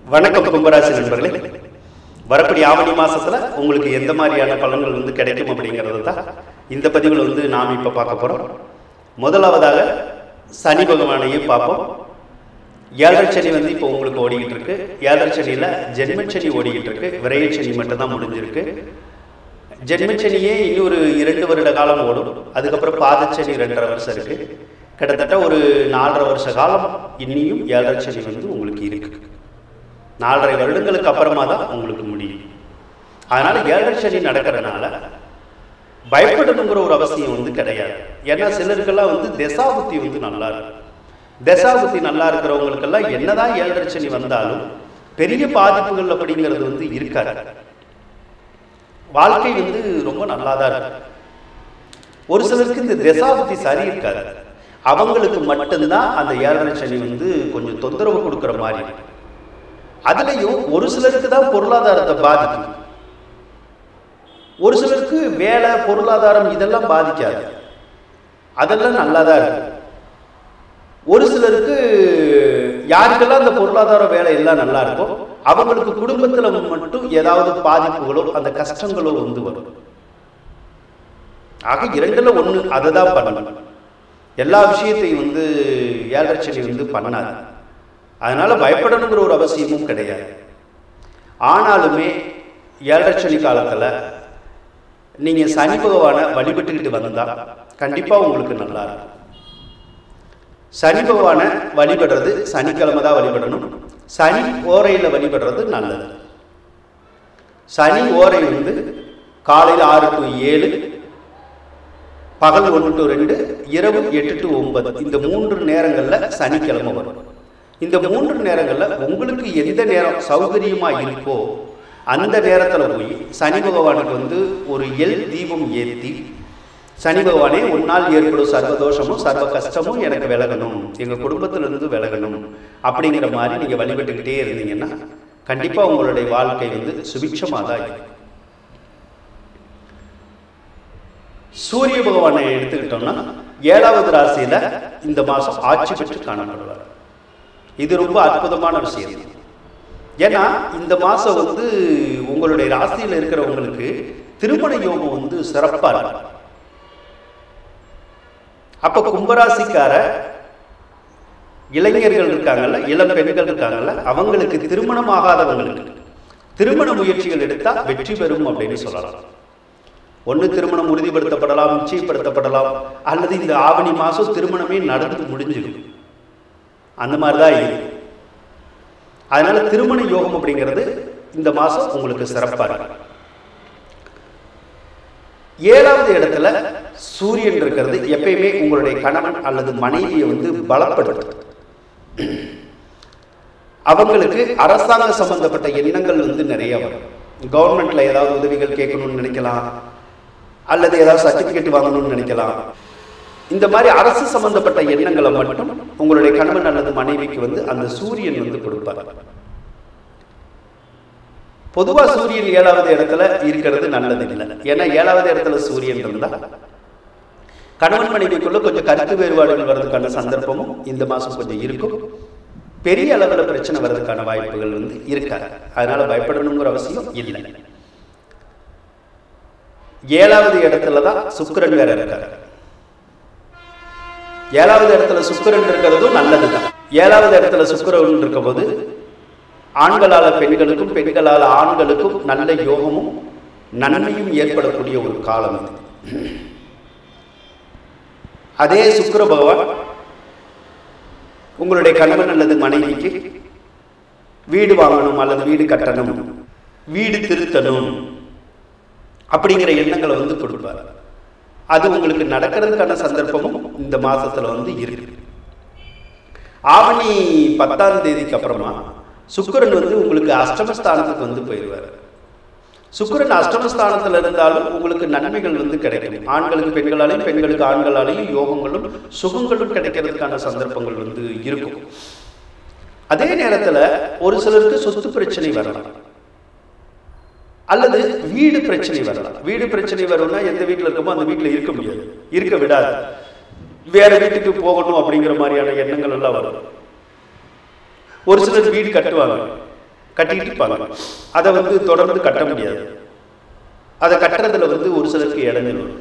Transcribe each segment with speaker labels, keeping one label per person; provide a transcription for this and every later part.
Speaker 1: வணக்கம் கும்பராசி நண்பர்களே வரக்கூடிய ஆவணி மாசத்துல உங்களுக்கு எந்த மாதிரியான பலன்கள் வந்து கிடைக்கும் அப்படிங்கிறது தான் இந்த பதிவில் வந்து நாம் இப்போ பார்க்க போறோம் முதலாவதாக சனி பகவானையே பார்ப்போம் ஏழரை சனி வந்து இப்போ உங்களுக்கு ஓடிக்கிட்டு இருக்கு ஏழரை சனியில் ஜென்மச்சனி ஓடிக்கிட்டு இருக்கு விரைய சனி மட்டும் தான் முடிஞ்சிருக்கு ஜென்மச்சனியே இன்னொரு இரண்டு வருட காலம் ஓடும் அதுக்கப்புறம் பாதச்சனி ரெண்டரை வருஷம் இருக்கு கிட்டத்தட்ட ஒரு நாலரை வருஷ காலம் இன்னியும் ஏழரை சனி வந்து உங்களுக்கு இருக்கு நாலரை வருடங்களுக்கு அப்புறமா தான் உங்களுக்கு முடியும் அதனால ஏழரை சனி நடக்கிறனால பயப்படணுங்கிற ஒரு அவசியம் வந்து கிடையாது ஏன்னா சிலருக்கெல்லாம் வந்து தசாபுத்தி வந்து நல்லா இருக்கும் தசாபுத்தி நல்லா இருக்கிறவங்களுக்கெல்லாம் என்னதான் ஏழரை சனி வந்தாலும் பெரிய பாதிப்புகள் அப்படிங்கிறது வந்து இருக்காது வாழ்க்கை வந்து ரொம்ப நல்லா தான் இருக்கு ஒரு சிலருக்கு இந்த தசாபுத்தி சரி இருக்காது அவங்களுக்கு மட்டும்தான் அந்த ஏழரை சனி வந்து கொஞ்சம் தொந்தரவு கொடுக்குற மாதிரி இருக்கும் அதுலேயும் ஒரு சிலருக்கு தான் பொருளாதாரத்தை பாதிக்கும் ஒரு சிலருக்கு வேலை பொருளாதாரம் இதெல்லாம் பாதிக்காது அதெல்லாம் நல்லா தான் இருக்கு ஒரு சிலருக்கு யாருக்கெல்லாம் அந்த பொருளாதார வேலை எல்லாம் நல்லா இருக்கோ அவங்களுக்கு குடும்பத்தில் மட்டும் ஏதாவது பாதிப்புகளோ அந்த கஷ்டங்களோ வந்து வரும் ஆக இரண்டுல ஒன்று அதை தான் பண்ணணும் எல்லா விஷயத்தையும் வந்து ஏழரை சனி வந்து பண்ணாது அதனால பயப்படணுங்கிற ஒரு அவசியமும் கிடையாது ஆனாலுமே ஏழரை சனி காலத்தில் நீங்கள் சனி பகவானை வழிபட்டுக்கிட்டு வந்தால் கண்டிப்பாக உங்களுக்கு நல்லா இருக்கும் சனி பகவானை வழிபடுறது சனிக்கிழமை தான் வழிபடணும் சனி ஓரையில் வழிபடுறது நல்லது சனி ஓரை வந்து காலையில் ஆறு டு ஏழு பகல் ஒன்று டு ரெண்டு இரவு எட்டு டு ஒன்பது இந்த மூன்று நேரங்களில் சனிக்கிழமை வரும் இந்த மூன்று நேரங்களில் உங்களுக்கு எந்த நேரம் சௌகரியமாக இருக்கோ அந்த நேரத்தில் போய் சனி பகவானுக்கு வந்து ஒரு எல் தீபம் ஏற்றி சனி பகவானே உன்னால் ஏற்படும் சர்வதோஷமும் சர்வ கஷ்டமும் எனக்கு விலகணும் எங்கள் குடும்பத்திலிருந்து விலகணும் அப்படிங்கிற மாதிரி நீங்கள் வழிபட்டுக்கிட்டே இருந்தீங்கன்னா கண்டிப்பாக உங்களுடைய வாழ்க்கை வந்து சுபிக்ஷமாக தான் இருக்கும் சூரிய பகவானை எடுத்துக்கிட்டோம்னா ஏழாவது ராசியில் இந்த மாதம் ஆட்சி பெற்று காணப்படுவார் இது ரொம்ப அற்புதமான விஷயம் ஏன்னா இந்த மாதம் வந்து உங்களுடைய ராசியில் இருக்கிறவங்களுக்கு திருமண யோகம் வந்து சிறப்பாக இருக்கும் அப்போ கும்பராசிக்கார இளைஞர்கள் இருக்காங்கல்ல இளம் பெண்கள் இருக்காங்கல்ல அவங்களுக்கு திருமணம் ஆகாதவங்களுக்கு திருமண முயற்சிகள் எடுத்தால் வெற்றி பெறும் அப்படின்னு சொல்லலாம் ஒன்று திருமணம் உறுதிப்படுத்தப்படலாம் நிச்சயப்படுத்தப்படலாம் அல்லது இந்த ஆவணி மாதம் திருமணமே நடந்து முடிஞ்சிடும் அந்த மாதிரி தான் இருக்கு அதனால திருமண யோகம் அப்படிங்கிறது இந்த மாதம் உங்களுக்கு சிறப்பாக இருக்கு ஏழாவது இடத்துல சூரியன் இருக்கிறது எப்பயுமே உங்களுடைய கணவன் அல்லது மனைவியை வந்து பலப்படுத்தும் அவங்களுக்கு அரசாங்க சம்பந்தப்பட்ட எண்ணங்கள் வந்து நிறைய வரும் கவர்மெண்ட்ல ஏதாவது உதவிகள் கேட்கணும்னு நினைக்கலாம் அல்லது ஏதாவது சர்டிபிகேட் வாங்கணும்னு நினைக்கலாம் இந்த மாதிரி அரசு சம்பந்தப்பட்ட எண்ணங்களை மட்டும் உங்களுடைய கணவன் அல்லது மனைவிக்கு வந்து அந்த சூரியன் வந்து கொடுப்பார் பொதுவா சூரியன் ஏழாவது இடத்துல இருக்கிறது நல்லது இல்லை ஏன்னா ஏழாவது இடத்துல சூரியன் இருந்தா கணவன் மனைவிக்குள்ள கொஞ்சம் கருத்து வேறுபாடுகள் வர்றதுக்கான சந்தர்ப்பமும் இந்த மாசம் கொஞ்சம் இருக்கும் பெரிய அளவில் பிரச்சனை வர்றதுக்கான வாய்ப்புகள் வந்து இருக்காது அதனால பயப்படணுங்கிற அவசியம் இல்லை ஏழாவது இடத்துல தான் சுக்கரன் வேற இருக்காரு ஏழாவது இடத்துல சுக்கரன் இருக்கிறதும் நல்லதுதான் ஏழாவது இடத்துல சுக்கரன் இருக்கும் போது ஆண்களால பெண்களுக்கும் பெண்களால் ஆண்களுக்கும் நல்ல யோகமும் நன்மையும் ஏற்படக்கூடிய ஒரு காலம் அது அதே சுக்கர பகவான் உங்களுடைய கணவன் அல்லது மனைவிக்கு வீடு வாங்கணும் அல்லது வீடு கட்டணும் வீடு திருத்தணும் அப்படிங்கிற எண்ணங்களை வந்து கொடுப்பார் அது உங்களுக்கு நடக்கிறதுக்கான சந்தர்ப்பமும் இந்த மாசத்துல வந்து இருக்கு ஆவணி பத்தாம் தேதிக்கு அப்புறமா சுக்கரன் வந்து உங்களுக்கு அஷ்டமஸ்தானத்துக்கு வந்து போயிடுவார் சுக்கரன் அஷ்டமஸ்தானத்தில் இருந்தாலும் உங்களுக்கு நன்மைகள் வந்து கிடைக்கும் ஆண்களுக்கு பெண்களாலையும் பெண்களுக்கு ஆண்களாலையும் யோகங்களும் சுகங்களும் கிடைக்கிறதுக்கான சந்தர்ப்பங்கள் வந்து இருக்கும் அதே நேரத்தில் ஒரு சிலருக்கு சொத்து பிரச்சனை வரலாம் அல்லது வீடு பிரச்சனை வரலாம் வீடு பிரச்சனை வரும்னா எந்த வீட்டில் இருக்கமோ அந்த வீட்டில் இருக்க முடியாது இருக்க விடாது வேற வீட்டுக்கு போகணும் அப்படிங்கிற மாதிரியான எண்ணங்கள் எல்லாம் வரும் ஒரு சிலர் வீடு கட்டுவாங்க கட்டிட்டு இருப்பாங்க அதை வந்து தொடர்ந்து கட்ட முடியாது அதை கட்டுறதுல வந்து ஒரு சிலருக்கு இடங்கள் வரும்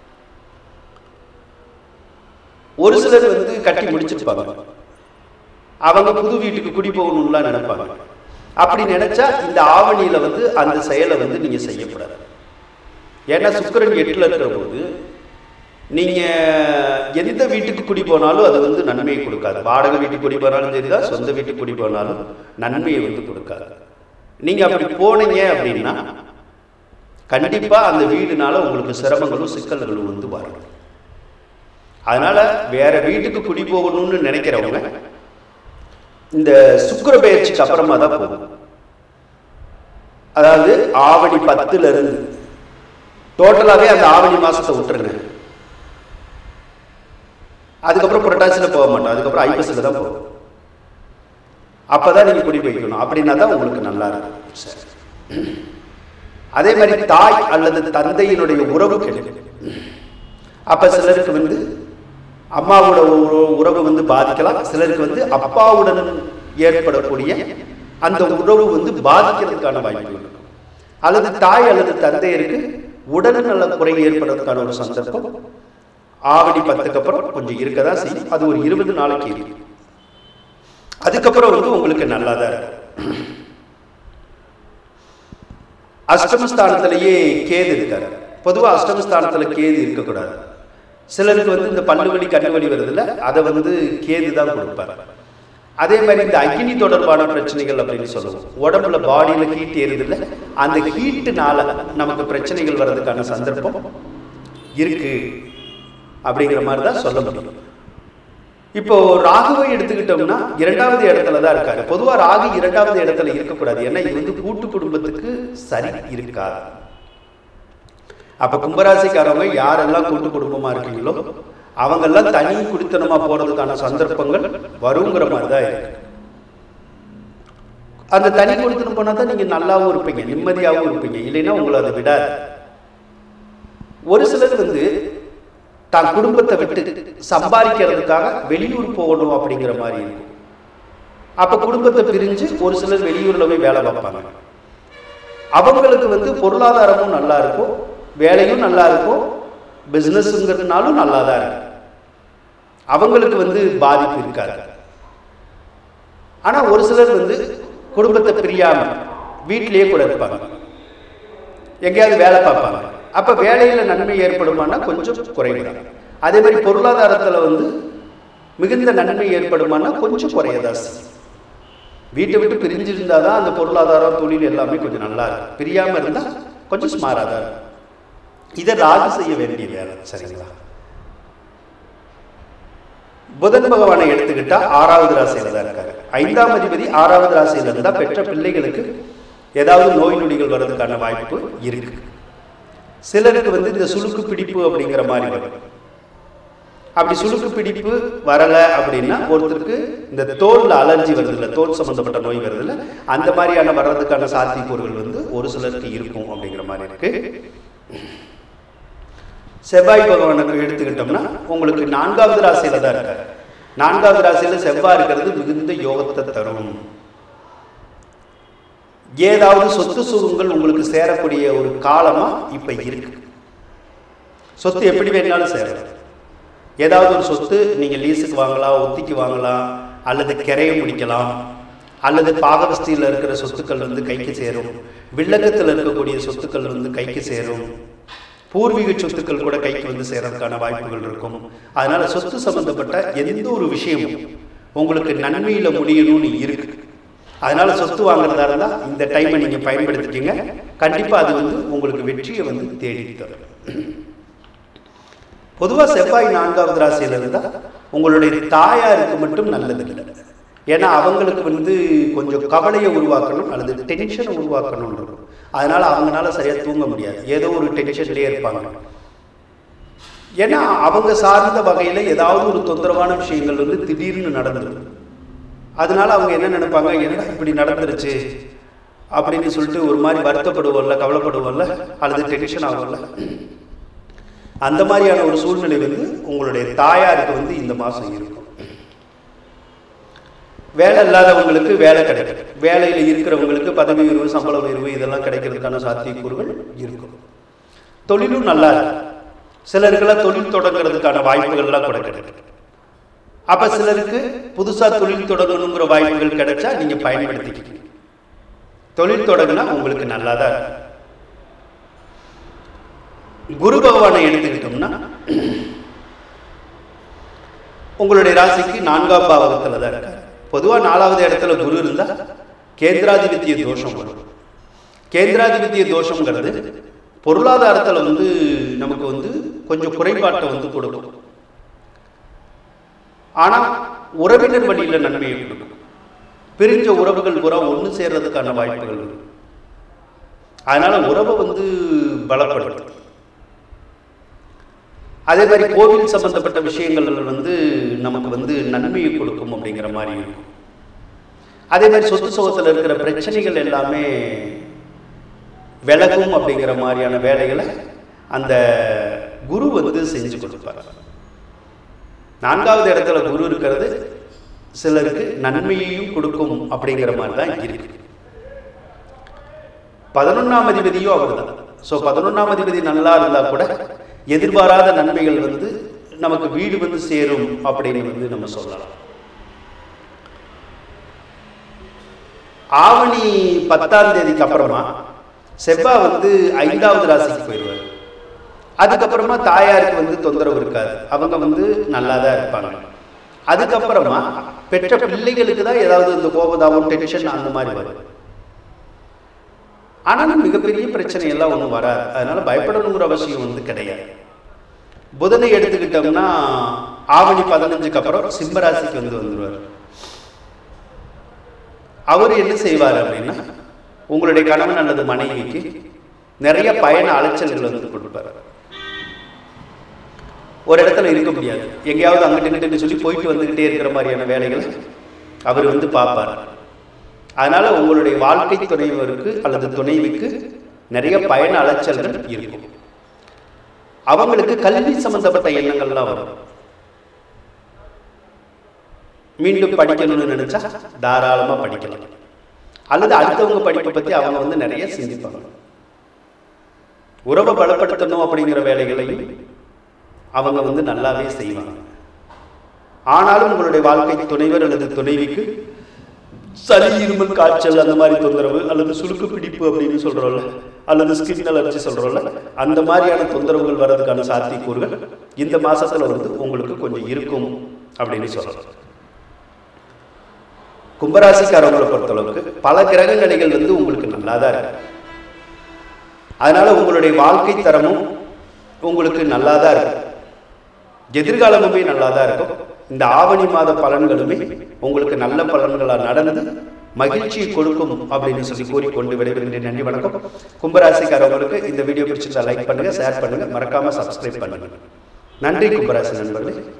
Speaker 1: ஒரு சிலர் வந்து கட்டி முடிச்சிருப்பாங்க அவங்க புது வீட்டுக்கு குடி போகணும்லாம் நினைப்பாங்க அப்படி நினைச்சா இந்த ஆவணியில வந்து அந்த செயலை வந்து நீங்க செய்யக்கூடாது ஏன்னா சுக்கிரன் எட்டுல இருக்கிற போது நீங்க எந்த வீட்டுக்கு குடி போனாலும் அது வந்து நன்மையை கொடுக்காது வாடகை வீட்டுக்கு குடி போனாலும் சரிதான் சொந்த வீட்டுக்கு குடி போனாலும் நன்மையை வந்து கொடுக்காது நீங்க அப்படி போனீங்க அப்படின்னா கண்டிப்பா அந்த வீடுனால உங்களுக்கு சிரமங்களும் சிக்கல்களும் வந்து வரும் அதனால வேற வீட்டுக்கு குடி போகணும்னு நினைக்கிறவங்க இந்த சுக்கிர பயிற்சிக்கு அப்புறமா தான் போகும் அதாவது ஆவணி பத்துல இருந்து டோட்டலாவே அந்த ஆவணி மாசத்தை விட்டுருங்க அதுக்கப்புறம் புரட்டாசியில் போக மாட்டோம் அதுக்கப்புறம் ஐப்பசியில் தான் போகும் அப்பதான் நீங்க குடி வைக்கணும் அப்படின்னா தான் உங்களுக்கு நல்லா இருக்கும் சரி. அதே மாதிரி தாய் அல்லது தந்தையினுடைய உறவு கிடைக்கும் அப்ப சிலருக்கு வந்து அம்மாவோட உற- உறவு வந்து பாதிக்கலாம் சிலருக்கு வந்து அப்பாவுடன் ஏற்படக்கூடிய அந்த உறவு வந்து பாதிக்கிறதுக்கான வாய்ப்புகள் இருக்கும் அல்லது தாய் அல்லது தந்தையருக்கு உடல்நல குறை ஏற்படுறதுக்கான ஒரு சந்தர்ப்பம் ஆவணி பத்துக்கு அப்புறம் கொஞ்சம் இருக்கதான் செய்யும் அது ஒரு இருபது நாளைக்கு இருக்கு அதுக்கப்புறம் வந்து உங்களுக்கு நல்லா தான் இருக்கும் அஷ்டமஸ்தானத்திலேயே கேது இருக்காரு பொதுவா அஷ்டமஸ்தானத்துல கேது இருக்கக்கூடாது சிலருக்கு வந்து இந்த பல்லு வலி கண்ணு வலி வருதுல்ல அதை வந்து கேது தான் கொடுப்பாரு அதே மாதிரி இந்த அக்னி தொடர்பான பிரச்சனைகள் அப்படின்னு சொல்லுவோம் உடம்புல பாடியில ஹீட் ஏறுதுல்ல அந்த ஹீட்டுனால நமக்கு பிரச்சனைகள் வர்றதுக்கான சந்தர்ப்பம் இருக்கு அப்படிங்கிற மாதிரி தான் சொல்ல முடியும் இப்போ ராகுவை எடுத்துக்கிட்டோம்னா இரண்டாவது இடத்துல தான் இருக்காரு பொதுவா ராகு இரண்டாவது இடத்துல இருக்கக்கூடாது ஏன்னா இது வந்து கூட்டு குடும்பத்துக்கு சரி இருக்காது அப்ப கும்பராசிக்காரவங்க யாரெல்லாம் கூட்டு குடும்பமா இருக்கீங்களோ அவங்கெல்லாம் தனி குடித்தனமா போறதுக்கான சந்தர்ப்பங்கள் வருங்கிற மாதிரி தான் இருக்கு அந்த தனி குடித்தனம் போனா தான் நீங்க நல்லாவும் இருப்பீங்க நிம்மதியாகவும் இருப்பீங்க இல்லைன்னா உங்களை அதை விடாது ஒரு சிலர் வந்து தான் குடும்பத்தை விட்டு சம்பாதிக்கிறதுக்காக வெளியூர் போகணும் அப்படிங்கிற மாதிரி இருக்கும் அப்ப குடும்பத்தை பிரிஞ்சு ஒரு சிலர் வெளியூர்ல போய் வேலை பார்ப்பாங்க அவங்களுக்கு வந்து பொருளாதாரமும் நல்லா இருக்கும் வேலையும் நல்லா இருக்கும் பிசினஸ்ங்கிறதுனாலும் நல்லா தான் இருக்கும் அவங்களுக்கு வந்து பாதிப்பு இருக்காது ஆனா ஒரு சிலர் வந்து குடும்பத்தை பிரியாம வீட்டிலேயே கூட இருப்பாங்க எங்கேயாவது வேலை பார்ப்பாங்க அப்ப வேலையில நன்மை ஏற்படுமானா கொஞ்சம் குறைவுதான் அதே மாதிரி பொருளாதாரத்துல வந்து மிகுந்த நன்மை ஏற்படுமானா கொஞ்சம் குறையதான் செய்யும். வீட்டை விட்டு பிரிஞ்சிருந்தா தான் அந்த பொருளாதாரம் தொழில் எல்லாமே கொஞ்சம் நல்லா இருக்கும் பிரியாம இருந்தா கொஞ்சம் ஸ்மாரா தான் இருக்கும் இதை ராகு செய்ய வேண்டிய வேலை சரிங்களா புதன் பகவானை எடுத்துக்கிட்டா ஆறாவது ராசியில தான் இருக்காரு ஐந்தாம் அதிபதி ஆறாவது ராசியில இருந்தா பெற்ற பிள்ளைகளுக்கு ஏதாவது நோய் நொடிகள் வர்றதுக்கான வாய்ப்பு இருக்கு சிலருக்கு வந்து இந்த சுளுக்கு பிடிப்பு அப்படிங்கிற மாதிரி வரும் அப்படி சுளுக்கு பிடிப்பு வரல அப்படின்னா ஒருத்தருக்கு இந்த தோல்ல அலர்ஜி வருது இல்ல தோல் சம்பந்தப்பட்ட நோய் வருது இல்ல அந்த மாதிரியான வர்றதுக்கான சாத்தியக்கூறுகள் வந்து ஒரு சிலருக்கு இருக்கும் அப்படிங்கிற மாதிரி இருக்கு செவ்வாய் பகவானுக்கு எடுத்துக்கிட்டோம்னா உங்களுக்கு நான்காவது ராசியில தான் இருக்காரு நான்காவது ராசியில செவ்வாய் இருக்கிறது மிகுந்த யோகத்தை தரும் ஏதாவது சொத்து சுகங்கள் உங்களுக்கு சேரக்கூடிய ஒரு காலமா இப்ப இருக்கு சொத்து எப்படி வேணாலும் சேரலாம் ஏதாவது ஒரு சொத்து நீங்க லீஸுக்கு வாங்கலாம் ஒத்திக்கு வாங்கலாம் அல்லது கிரைய முடிக்கலாம் அல்லது பாகவஸ்தியில் இருக்கிற சொத்துக்கள் வந்து கைக்கு சேரும் வில்லகத்தில் இருக்கக்கூடிய சொத்துக்கள் வந்து கைக்கு சேரும் பூர்வீக சொத்துக்கள் கூட கைக்கு வந்து சேரதுக்கான வாய்ப்புகள் இருக்கும் அதனால சொத்து சம்பந்தப்பட்ட எந்த ஒரு விஷயமும் உங்களுக்கு நன்மையில முடியணும்னு இருக்கு அதனால சொத்து வாங்குறதா இருந்தா இந்த டைமை நீங்க பயன்படுத்திக்கங்க கண்டிப்பா அது வந்து உங்களுக்கு வெற்றியை வந்து தேடி தரும் பொதுவா செவ்வாய் நான்காவது ராசியில இருந்தா உங்களுடைய தாயாருக்கு மட்டும் நல்லது இல்லை ஏன்னா அவங்களுக்கு வந்து கொஞ்சம் கவலையை உருவாக்கணும் அல்லது டென்ஷனை உருவாக்கணும் இருக்கும் அதனால அவங்களால சரியா தூங்க முடியாது ஏதோ ஒரு டென்ஷன்லயே இருப்பாங்க ஏன்னா அவங்க சார்ந்த வகையில ஏதாவது ஒரு தொந்தரவான விஷயங்கள் வந்து திடீர்னு நடந்துடும் அதனால அவங்க என்ன நினைப்பாங்க என்னடா இப்படி நடந்துருச்சு அப்படின்னு சொல்லிட்டு ஒரு மாதிரி வருத்தப்படுவோம்ல கவலைப்படுவோம்ல அல்லது டென்ஷன் ஆகும்ல அந்த மாதிரியான ஒரு சூழ்நிலை வந்து உங்களுடைய தாயாருக்கு வந்து இந்த மாசம் இருக்கும் வேலை இல்லாதவங்களுக்கு வேலை கிடைக்கும் வேலையில் இருக்கிறவங்களுக்கு பதவி உயர்வு சம்பள உயர்வு இதெல்லாம் கிடைக்கிறதுக்கான சாத்தியக்கூறுகள் இருக்கும் தொழிலும் நல்லா இருக்கு சிலருக்கெல்லாம் தொழில் தொடங்குறதுக்கான வாய்ப்புகள்லாம் கூட கிடைக்கும் அப்ப சிலருக்கு புதுசா தொழில் தொடங்கணுங்கிற வாய்ப்புகள் கிடைச்சா நீங்க பயன்படுத்திக்கிங்க தொழில் தொடங்கினா உங்களுக்கு நல்லா தான் இருக்கும் குரு பகவானை எடுத்துக்கிட்டோம்னா உங்களுடைய ராசிக்கு நான்காம் பாவகத்தில் தான் இருக்காரு பொதுவாக நாலாவது இடத்துல குரு இருந்தால் கேந்திராதிபத்திய தோஷம் வரும் கேந்திராதிபத்திய தோஷங்கிறது பொருளாதாரத்தில் வந்து நமக்கு வந்து கொஞ்சம் குறைபாட்டை வந்து கொடுக்கும் ஆனால் உறவினர் வழியில் நன்மையை கொடுக்கும் பிரிஞ்ச உறவுகள் பூரா ஒன்று சேர்றதுக்கான வாய்ப்புகள் இருக்கு அதனால உறவை வந்து பலப்படுத்தும் அதே மாதிரி கோவில் சம்பந்தப்பட்ட விஷயங்கள் வந்து நமக்கு வந்து நன்மையை கொடுக்கும் அப்படிங்கிற மாதிரி இருக்கும் அதே மாதிரி சொத்து சுகத்தில் இருக்கிற பிரச்சனைகள் எல்லாமே விலகும் அப்படிங்கிற மாதிரியான வேலைகளை அந்த குரு வந்து செஞ்சு கொடுப்பார் நான்காவது இடத்துல குரு இருக்கிறது சிலருக்கு நன்மையையும் கொடுக்கும் அப்படிங்கிற மாதிரி தான் இருக்கு பதினொன்றாம் அதிபதியும் அவர் தான் ஸோ பதினொன்றாம் அதிபதி நல்லா இருந்தால் கூட எதிர்பாராத நன்மைகள் வந்து நமக்கு வீடு வந்து சேரும் அப்படின்னு வந்து நம்ம சொல்லலாம் ஆவணி பத்தாம் தேதிக்கு அப்புறமா செவ்வாய் வந்து ஐந்தாவது ராசிக்கு போயிடுவார் அதுக்கப்புறமா தாயாருக்கு வந்து தொந்தரவு இருக்காது அவங்க வந்து நல்லா தான் இருப்பாங்க அதுக்கப்புறமா பெற்ற பிள்ளைகளுக்கு தான் ஏதாவது இந்த கோபதாபம் டென்ஷன் அந்த மாதிரி வரும் ஆனாலும் மிகப்பெரிய பிரச்சனை எல்லாம் ஒன்றும் வராது அதனால பயப்படணுங்கிற அவசியம் வந்து கிடையாது புதனை எடுத்துக்கிட்டோம்னா ஆவணி பதினஞ்சுக்கு அப்புறம் சிம்மராசிக்கு வந்து வந்துடுவார் அவர் என்ன செய்வார் அப்படின்னா உங்களுடைய கணவன் அல்லது மனைவிக்கு நிறைய பயண அலைச்சல்கள் வந்து கொடுப்பார் ஒரு இடத்துல இருக்க முடியாது எங்கேயாவது அங்கிட்டு இங்கிட்டு சொல்லி போயிட்டு வந்துக்கிட்டே இருக்கிற மாதிரியான வேலைகளை அவர் வந்து பார்ப்பார் அதனால உங்களுடைய வாழ்க்கை துணைவருக்கு அல்லது துணைவிக்கு நிறைய பயண அலைச்சல்கள் இருக்கும் அவங்களுக்கு கல்வி சம்பந்தப்பட்ட எண்ணங்கள்லாம் வரும் மீண்டும் படிக்கணும்னு நினைச்சா தாராளமா படிக்கலாம் அல்லது அடுத்தவங்க படிப்பை பத்தி அவங்க வந்து நிறைய சிந்திப்பாங்க உறவை பலப்படுத்தணும் அப்படிங்கிற வேலைகளையும் அவங்க வந்து நல்லாவே செய்வாங்க ஆனாலும் உங்களுடைய வாழ்க்கை துணைவர் அல்லது துணைவிக்கு சளி இருமல் காய்ச்சல் அந்த மாதிரி தொந்தரவு அல்லது சுருக்கு பிடிப்பு அப்படின்னு சொல்றோம்ல அல்லது ஸ்கின் அலர்ஜி சொல்றோம்ல அந்த மாதிரியான தொந்தரவுகள் வர்றதுக்கான சாத்தியக்கூறுகள் இந்த மாசத்துல வந்து உங்களுக்கு கொஞ்சம் இருக்கும் அப்படின்னு சொல்லலாம் கும்பராசிக்காரவங்களை பொறுத்தளவுக்கு பல கிரக நிலைகள் வந்து உங்களுக்கு நல்லா தான் இருக்கு அதனால உங்களுடைய வாழ்க்கை தரமும் உங்களுக்கு நல்லா தான் இருக்கும் எதிர்காலமுமே நல்லா தான் இருக்கும் இந்த ஆவணி மாத பலன்களுமே உங்களுக்கு நல்ல பலன்களாக நடந்து மகிழ்ச்சியை கொடுக்கும் அப்படின்னு சொல்லி கூறிக்கொண்டு விடைபெறுகின்றேன் நன்றி வணக்கம் கும்பராசிக்காரவங்களுக்கு இந்த வீடியோ பிடிச்சிருந்தா லைக் பண்ணுங்க ஷேர் பண்ணுங்க மறக்காம சப்ஸ்கிரைப் பண்ணுங்க நன்றி கும்பராசி நண்பர்களே